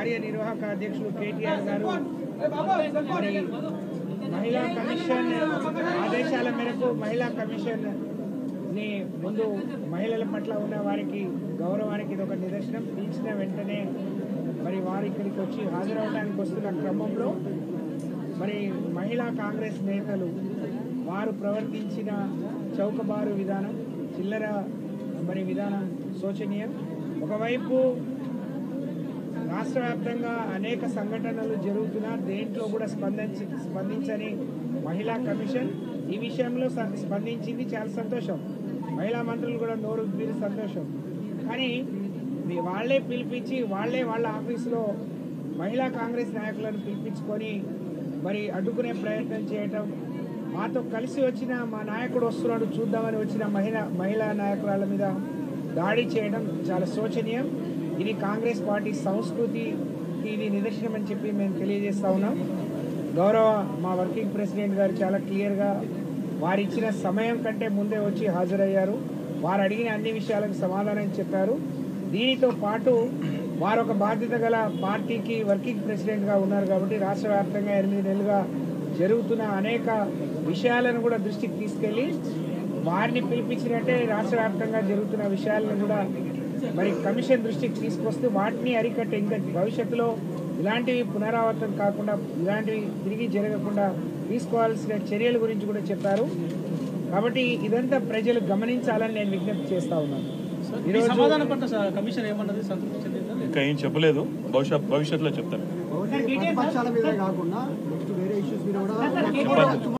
కార్యనిర్వాహక అధ్యక్షులు కేటీఆర్ గారు మరి మహిళా కమిషన్ ఆదేశాల మేరకు మహిళా కమిషన్ ని ముందు మహిళల పట్ల ఉన్న వారికి గౌరవానికి ఇది ఒక నిదర్శనం పిలిచిన వెంటనే మరి వారు ఇక్కడికి వచ్చి హాజరవడానికి వస్తున్న క్రమంలో మరి మహిళా కాంగ్రెస్ నేతలు వారు ప్రవర్తించిన చౌకబారు విధానం చిల్లర మరి విధానం శోచనీయం ఒకవైపు రాష్ట్ర వ్యాప్తంగా అనేక సంఘటనలు జరుగుతున్నా దేంట్లో కూడా స్పందించి స్పందించని మహిళా కమిషన్ ఈ విషయంలో స- స్పందించింది చాలా సంతోషం మహిళా మంత్రులు కూడా నోరు మీరు సంతోషం కానీ మీ వాళ్ళే పిలిపించి వాళ్ళే వాళ్ళ ఆఫీసులో మహిళా కాంగ్రెస్ నాయకులను పిలిపించుకొని మరి అడ్డుకునే ప్రయత్నం చేయటం మాతో కలిసి వచ్చిన మా నాయకుడు వస్తున్నాడు చూద్దామని వచ్చిన మహిళా మహిళా నాయకురాల మీద దాడి చేయడం చాలా శోచనీయం ఇది కాంగ్రెస్ పార్టీ సంస్కృతికి ఇది నిదర్శనం అని చెప్పి మేము తెలియజేస్తా ఉన్నాం గౌరవ మా వర్కింగ్ ప్రెసిడెంట్ గారు చాలా క్లియర్గా వారు ఇచ్చిన సమయం కంటే ముందే వచ్చి హాజరయ్యారు వారు అడిగిన అన్ని విషయాలకు సమాధానం చెప్పారు దీనితో పాటు వారు ఒక బాధ్యత గల పార్టీకి వర్కింగ్ ప్రెసిడెంట్గా ఉన్నారు కాబట్టి రాష్ట్ర వ్యాప్తంగా ఎనిమిది నెలలుగా జరుగుతున్న అనేక విషయాలను కూడా దృష్టికి తీసుకెళ్ళి వారిని పిలిపించినట్టే రాష్ట్ర వ్యాప్తంగా జరుగుతున్న విషయాలను కూడా మరి కమిషన్ దృష్టికి తీసుకొస్తే వాటిని అరికట్టే ఇంకా భవిష్యత్తులో ఇలాంటివి పునరావృతం కాకుండా ఇలాంటివి తిరిగి జరగకుండా తీసుకోవాల్సిన చర్యల గురించి కూడా చెప్పారు కాబట్టి ఇదంతా ప్రజలు గమనించాలని నేను విజ్ఞప్తి చేస్తా ఉన్నాను ఈ సమాధానం పట్ల స- కమిషన్ ఏమన్నది సంతృప్తి చెందిందా లేదా? ఇంకా ఏం చెప్పలేదు బహుశా భవిష్యత్తులో చెప్తాను ప్రతిపక్షాల మీద కాకుండా నెక్స్ట్ వేరే ఇష్యూస్ మీద కూడా